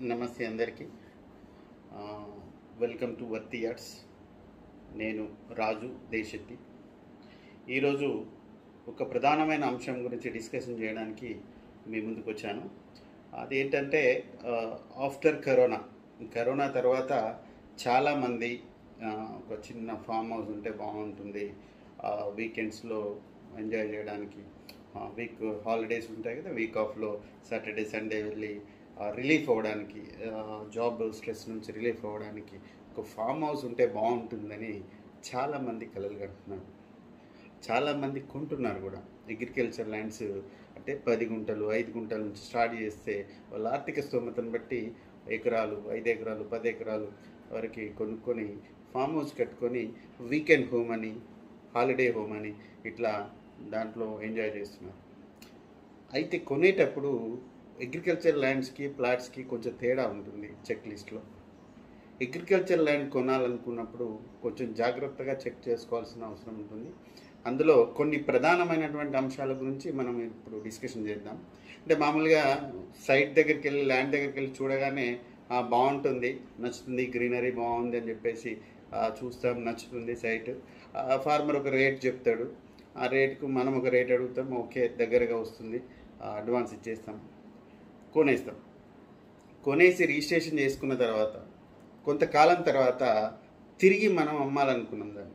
నమస్తే అందరికీ ఆ, వెల్కమ్ టు వర్తి యార్డ్స్ నేను రాజు దేశెట్టి ఈరోజు ఒక ప్రధానమైన అంశం గురించి డిస్కషన్ చేయడానికి మీ ముందుకు వచ్చాను అదేంటంటే ఆఫ్టర్ కరోనా కరోనా తర్వాత చాలామంది ఆ, ఒక చిన్న ఫామ్ హౌస్ ఉంటే బాగుంటుంది వీకెండ్స్లో ఎంజాయ్ చేయడానికి వీక్ హాలిడేస్ ఉంటాయి కదా వీక్ ఆఫ్లో సాటర్డే సండే వెళ్ళి రిలీఫ్ అవ్వడానికి జాబ్ స్ట్రెస్ నుంచి రిలీఫ్ అవ్వడానికి ఒక ఫామ్ హౌస్ ఉంటే బాగుంటుందని చాలామంది కలలు కంటున్నారు చాలామంది కొంటున్నారు కూడా అగ్రికల్చర్ ల్యాండ్స్ అంటే పది గుంటలు ఐదు గుంటల నుంచి స్టార్ట్ చేస్తే వాళ్ళ ఆర్థిక స్తోమతను బట్టి ఎకరాలు ఐదు ఎకరాలు పది ఎకరాలు వరకు కొనుక్కొని ఫామ్ హౌస్ కట్టుకొని వీకెండ్ హోమ్ అని హాలిడే హోమ్ అని ఇట్లా దాంట్లో ఎంజాయ్ చేస్తున్నారు అయితే కొనేటప్పుడు అగ్రికల్చర్ ల్యాండ్స్కి ప్లాట్స్కి కొంచెం తేడా ఉంటుంది చెక్ లిస్ట్లో అగ్రికల్చర్ ల్యాండ్ కొనాలనుకున్నప్పుడు కొంచెం జాగ్రత్తగా చెక్ చేసుకోవాల్సిన అవసరం ఉంటుంది అందులో కొన్ని ప్రధానమైనటువంటి అంశాల గురించి మనం ఇప్పుడు డిస్కషన్ చేద్దాం అంటే మామూలుగా సైట్ దగ్గరికి వెళ్ళి ల్యాండ్ దగ్గరికి వెళ్ళి చూడగానే "ఆ, బాగుంటుంది నచ్చుతుంది గ్రీనరీ బాగుంది అని చెప్పేసి "ఆ, చూస్తాం నచ్చుతుంది సైట్ ఫార్మర్ ఒక రేట్ చెప్తాడు ఆ రేటుకు మనం ఒక రేట్ అడుగుతాం ఓకే దగ్గరగా వస్తుంది ఆ, అడ్వాన్స్ ఇచ్చేస్తాం కొనేస్తాం కొనేసి రిజిస్ట్రేషన్ చేసుకున్న తర్వాత కొంతకాలం తర్వాత తిరిగి మనం అమ్మాలనుకున్నాం దాన్ని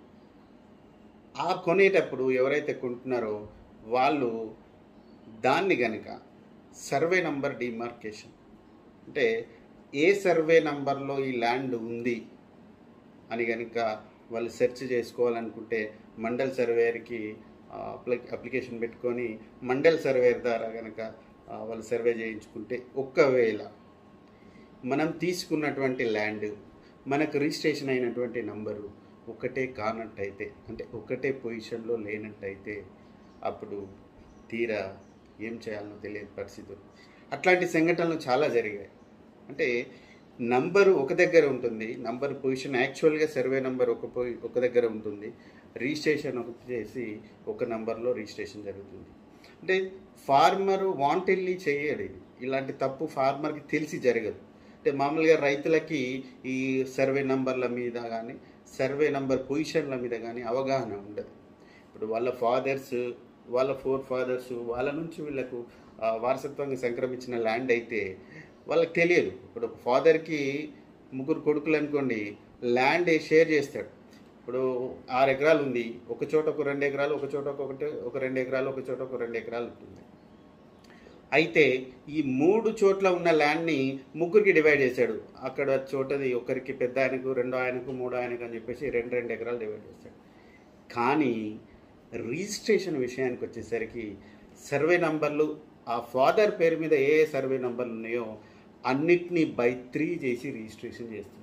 ఆ కొనేటప్పుడు ఎవరైతే కొంటున్నారో వాళ్ళు దాన్ని గనుక సర్వే నంబర్ డిమార్కేషన్ అంటే ఏ సర్వే నంబర్లో ఈ ల్యాండ్ ఉంది అని కనుక వాళ్ళు సెర్చ్ చేసుకోవాలనుకుంటే మండల్ సర్వేయర్కి అప్లికేషన్ పెట్టుకొని మండల్ సర్వేయర్ ద్వారా కనుక వాళ్ళు సర్వే చేయించుకుంటే ఒక్కవేళ మనం తీసుకున్నటువంటి ల్యాండ్ మనకు రిజిస్ట్రేషన్ అయినటువంటి నంబరు ఒకటే కానట్టయితే అంటే ఒకటే పొజిషన్లో లేనట్టయితే అప్పుడు తీరా ఏం చేయాలనో తెలియని పరిస్థితులు అట్లాంటి సంఘటనలు చాలా జరిగాయి అంటే నంబరు ఒక దగ్గర ఉంటుంది నంబర్ పొజిషన్ యాక్చువల్గా సర్వే నంబర్ ఒక పొయి ఒక దగ్గర ఉంటుంది రిజిస్ట్రేషన్ ఒకటి చేసి ఒక నంబర్లో రిజిస్ట్రేషన్ జరుగుతుంది అంటే ఫార్మరు వాంటెడ్లీ చేయడు ఇది ఇలాంటి తప్పు ఫార్మర్కి తెలిసి జరగదు అంటే మామూలుగా రైతులకి ఈ సర్వే నంబర్ల మీద కానీ సర్వే నంబర్ పొజిషన్ల మీద కానీ అవగాహన ఉండదు ఇప్పుడు వాళ్ళ ఫాదర్స్ వాళ్ళ ఫోర్ ఫాదర్స్ వాళ్ళ నుంచి వీళ్ళకు ఆ, వారసత్వంగా సంక్రమించిన ల్యాండ్ అయితే వాళ్ళకి తెలియదు ఇప్పుడు ఒక ఫాదర్కి ముగ్గురు కొడుకులు అనుకోండి ల్యాండ్ షేర్ చేస్తాడు ఇప్పుడు ఆరు ఎకరాలు ఉంది ఒక చోట ఒక రెండు ఎకరాలు ఒక చోట ఒకటి ఒక రెండు ఎకరాలు ఒక చోట ఒక రెండు ఎకరాలు ఉంటుంది అయితే ఈ మూడు చోట్ల ఉన్న ల్యాండ్ని ముగ్గురికి డివైడ్ చేశాడు అక్కడ చోటది ఒకరికి పెద్ద ఆయనకు రెండో ఆయనకు మూడో ఆయనకు అని చెప్పేసి రెండు రెండు ఎకరాలు డివైడ్ చేశాడు కానీ రిజిస్ట్రేషన్ విషయానికి వచ్చేసరికి సర్వే నంబర్లు ఆ ఫాదర్ పేరు మీద ఏ ఏ సర్వే నంబర్లు ఉన్నాయో అన్నిటినీ బై త్రీ చేసి రిజిస్ట్రేషన్ చేస్తుంది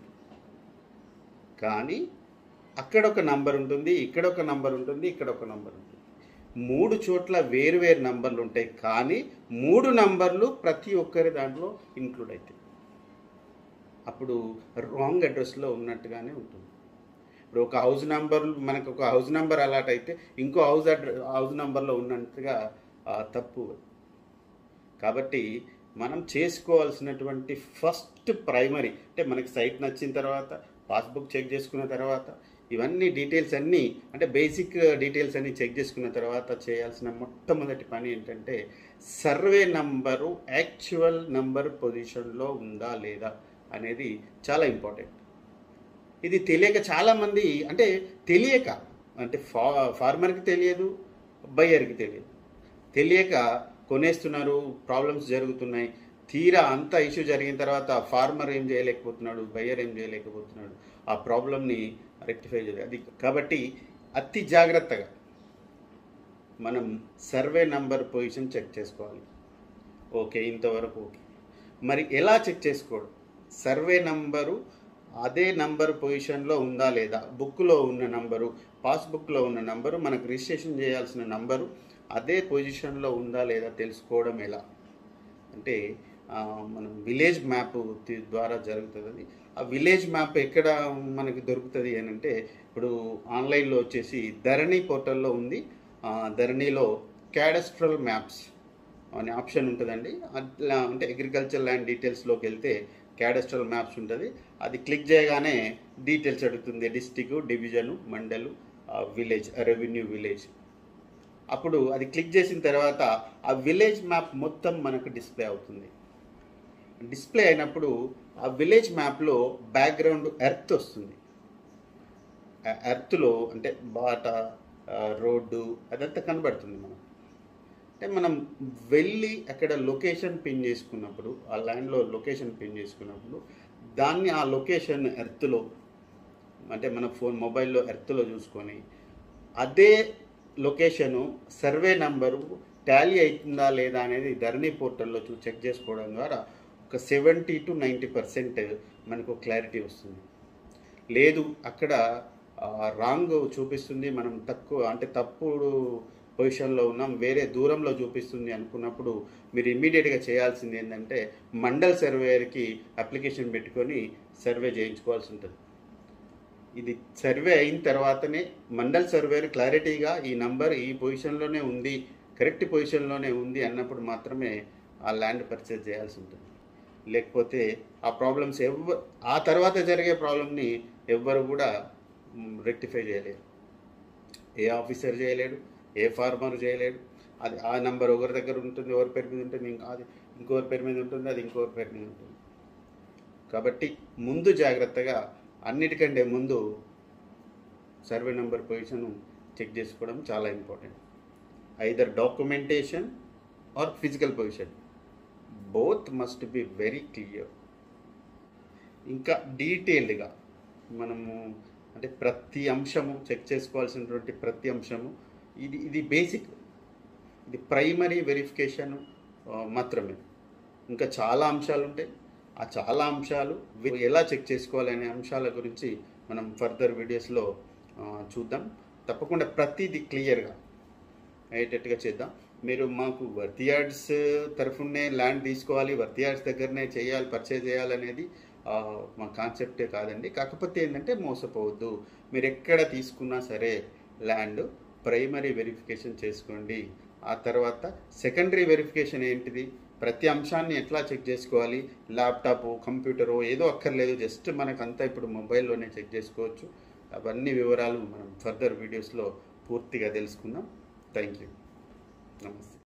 కానీ అక్కడ ఒక నంబర్ ఉంటుంది ఇక్కడ ఒక నంబర్ ఉంటుంది ఇక్కడ ఒక నంబర్ ఉంటుంది మూడు చోట్ల వేరు వేరు నంబర్లు ఉంటాయి కానీ మూడు నంబర్లు ప్రతి ఒక్కరి దాంట్లో ఇంక్లూడ్ అవుతాయి అప్పుడు రాంగ్ అడ్రస్లో ఉన్నట్టుగానే ఉంటుంది ఇప్పుడు ఒక హౌస్ నంబర్ మనకు ఒక హౌస్ నంబర్ అలాట్ అయితే ఇంకో హౌస్ అడ్ర హౌస్ నంబర్లో ఉన్నట్టుగా ఆ, తప్పు కాబట్టి మనం చేసుకోవాల్సినటువంటి ఫస్ట్ ప్రైమరీ అంటే మనకి సైట్ నచ్చిన తర్వాత పాస్బుక్ చెక్ చేసుకున్న తర్వాత ఇవన్నీ డీటెయిల్స్ అన్నీ అంటే బేసిక్ డీటెయిల్స్ అన్నీ చెక్ చేసుకున్న తర్వాత చేయాల్సిన మొట్టమొదటి పని ఏంటంటే సర్వే నంబరు యాక్చువల్ నంబర్ పొజిషన్లో ఉందా లేదా అనేది చాలా ఇంపార్టెంట్ ఇది తెలియక చాలామంది అంటే తెలియక అంటే ఫా ఫార్మర్కి తెలియదు బయ్యర్కి తెలియదు తెలియక కొనేస్తున్నారు ప్రాబ్లమ్స్ జరుగుతున్నాయి తీరా అంత ఇష్యూ జరిగిన తర్వాత ఫార్మర్ ఏం చేయలేకపోతున్నాడు బయ్యర్ ఏం చేయలేకపోతున్నాడు ఆ ప్రాబ్లమ్ని రెక్టిఫై చేయాలి అది కాబట్టి అతి జాగ్రత్తగా మనం సర్వే నంబర్ పొజిషన్ చెక్ చేసుకోవాలి ఓకే ఇంతవరకు ఓకే మరి ఎలా చెక్ చేసుకోవడం సర్వే నంబరు అదే నంబర్ పొజిషన్లో ఉందా లేదా బుక్లో ఉన్న నంబరు పాస్బుక్లో ఉన్న నంబరు మనకు రిజిస్ట్రేషన్ చేయాల్సిన నంబరు అదే పొజిషన్లో ఉందా లేదా తెలుసుకోవడం ఎలా అంటే ఆ, మనం విలేజ్ మ్యాప్ తి- ద్వారా జరుగుతుంది అది ఆ విలేజ్ మ్యాప్ ఎక్కడ మనకి దొరుకుతుంది అని అంటే ఇప్పుడు ఆన్లైన్లో వచ్చేసి ధరణి పోర్టల్లో ఉంది ఆ, ధరణిలో క్యాడస్ట్రల్ మ్యాప్స్ అనే ఆప్షన్ ఉంటుందండి అట్లా అంటే అగ్రికల్చర్ ల్యాండ్ డీటెయిల్స్లోకి వెళ్తే క్యాడస్ట్రల్ మ్యాప్స్ ఉంటుంది అది క్లిక్ చేయగానే డీటెయిల్స్ అడుగుతుంది district division mandal village revenue village అప్పుడు అది క్లిక్ చేసిన తర్వాత ఆ విలేజ్ మ్యాప్ మొత్తం మనకు డిస్ప్లే అవుతుంది డిస్ప్లే అయినప్పుడు ఆ విలేజ్ మ్యాప్లో బ్యాక్గ్రౌండ్ ఎర్త్ వస్తుంది ఆ ఎర్త్లో అంటే బాట ఆ, రోడ్డు అదంతా కనబడుతుంది మనం అంటే మనం వెళ్ళి అక్కడ లొకేషన్ పిన్ చేసుకున్నప్పుడు ఆ ల్యాండ్లో లొకేషన్ పిన్ చేసుకున్నప్పుడు దాన్ని ఆ లొకేషన్ ఎర్త్లో అంటే మన ఫోన్ మొబైల్లో ఎర్త్లో చూసుకొని అదే లొకేషను సర్వే నంబరు టాలీ అవుతుందా లేదా అనేది ధరణి పోర్టల్లో చూ చెక్ చేసుకోవడం ద్వారా ఒక సెవెంటీ టు నైంటీ పర్సెంట్ మనకు క్లారిటీ వస్తుంది లేదు అక్కడ రాంగ్ చూపిస్తుంది మనం తక్కువ అంటే తప్పుడు పొజిషన్లో ఉన్నాం వేరే దూరంలో చూపిస్తుంది అనుకున్నప్పుడు మీరు ఇమ్మీడియట్గా చేయాల్సింది ఏంటంటే మండల్ సర్వేయర్కి అప్లికేషన్ పెట్టుకొని సర్వే చేయించుకోవాల్సి ఉంటుంది ఇది సర్వే అయిన తర్వాతనే మండల్ సర్వేర్ క్లారిటీగా ఈ నంబర్ ఈ పొజిషన్లోనే ఉంది కరెక్ట్ పొజిషన్లోనే ఉంది అన్నప్పుడు మాత్రమే ఆ ల్యాండ్ పర్చేజ్ చేయాల్సి ఉంటుంది లేకపోతే ఆ ప్రాబ్లమ్స్ ఎవ ఆ తర్వాత జరిగే ప్రాబ్లమ్ని ఎవ్వరు కూడా రెక్టిఫై చేయలేరు ఏ ఆఫీసర్ చేయలేడు ఏ ఫార్మర్ చేయలేడు అది ఆ నంబర్ ఒకరి దగ్గర ఉంటుంది ఎవరి పేరు మీద ఉంటుంది ఇంకా అది ఇంకొకరి పేరు మీద ఉంటుంది అది ఇంకొకరి పేరు మీద ఉంటుంది కాబట్టి ముందు జాగ్రత్తగా అన్నిటికంటే ముందు సర్వే నెంబర్ పొజిషన్ చెక్ చేసుకోవడం చాలా important either documentation or physical position both must be very clear ఇంకా డీటెయిల్డ్గా మనము అంటే ప్రతి అంశము చెక్ చేసుకోవాల్సినటువంటి ప్రతి అంశము ఇది ఇది బేసిక్ ఇది ప్రైమరీ వెరిఫికేషన్ మాత్రమే ఇంకా చాలా అంశాలు ఉంటాయి ఆ చాలా అంశాలు వి- ఎలా చెక్ చేసుకోవాలనే అంశాల గురించి మనం ఫర్దర్ వీడియోస్లో ఆ, చూద్దాం తప్పకుండా ప్రతిదీ క్లియర్గా అయ్యేటట్టుగా చేద్దాం మీరు మాకు వర్తియార్డ్స్ తరఫునే ల్యాండ్ తీసుకోవాలి వర్తియార్డ్స్ దగ్గరనే చేయాలి పర్చేజ్ చేయాలనేది ఆ, మా కాన్సెప్టే కాదండి కాకపోతే ఏంటంటే మోసపోవద్దు మీరు ఎక్కడ తీసుకున్నా సరే ల్యాండ్ ప్రైమరీ వెరిఫికేషన్ చేసుకోండి ఆ తర్వాత సెకండరీ వెరిఫికేషన్ ఏంటిది ప్రతి అంశాన్ని ఎట్లా చెక్ చేసుకోవాలి ల్యాప్టాప్ కంప్యూటరు ఏదో అక్కర్లేదు జస్ట్ మనకంతా ఇప్పుడు మొబైల్లోనే చెక్ చేసుకోవచ్చు అవన్నీ వివరాలు మనం ఫర్దర్ వీడియోస్లో పూర్తిగా తెలుసుకుందాం థ్యాంక్ యూ నమస్తే